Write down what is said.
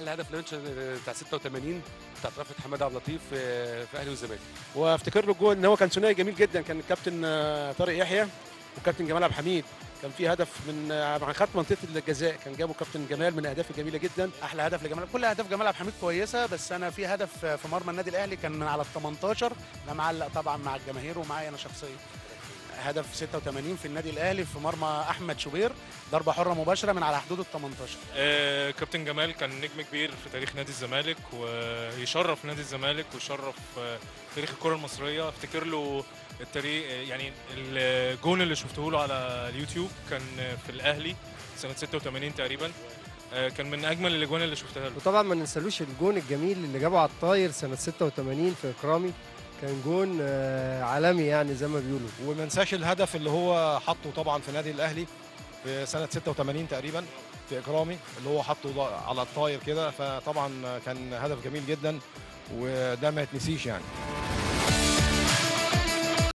احلى هدف لانش بتاع 86 بتاع رفعت حماده عبد اللطيف في في اهلي والزمالك وافتكر له الجول ان هو كان ثنائي جميل جدا كان الكابتن آه، طارق يحيى وكابتن جمال عبد الحميد كان في هدف من آه، عن خط منطقه الجزاء كان جابه كابتن جمال من الاهداف الجميله جدا احلى هدف لجمال كل اهداف جمال عبد الحميد كويسه بس انا في هدف في مرمى النادي الاهلي كان من على ال 18 ده معلق طبعا مع الجماهير ومعايا انا شخصيا هدف 86 في النادي الاهلي في مرمى احمد شوبير ضربه حره مباشره من على حدود ال 18 آه، كابتن جمال كان نجم كبير في تاريخ نادي الزمالك ويشرف نادي الزمالك ويشرف آه، تاريخ الكره المصريه افتكر له التاريخ آه، يعني الجون اللي شفته له على اليوتيوب كان في الاهلي سنه 86 تقريبا آه، كان من اجمل الاجوان اللي شفتها له وطبعا ما ننسالوش الجون الجميل اللي جابه على الطاير سنه 86 في اكرامي كان جون آه، عالمي يعني زي ما بيقولوا وما ننساش الهدف اللي هو حطه طبعا في نادي الاهلي في سنه 86 تقريبا في اكرامي اللي هو حطه ض- على الطاير كده فطبعا كان هدف جميل جدا وده ما يتنسيش يعني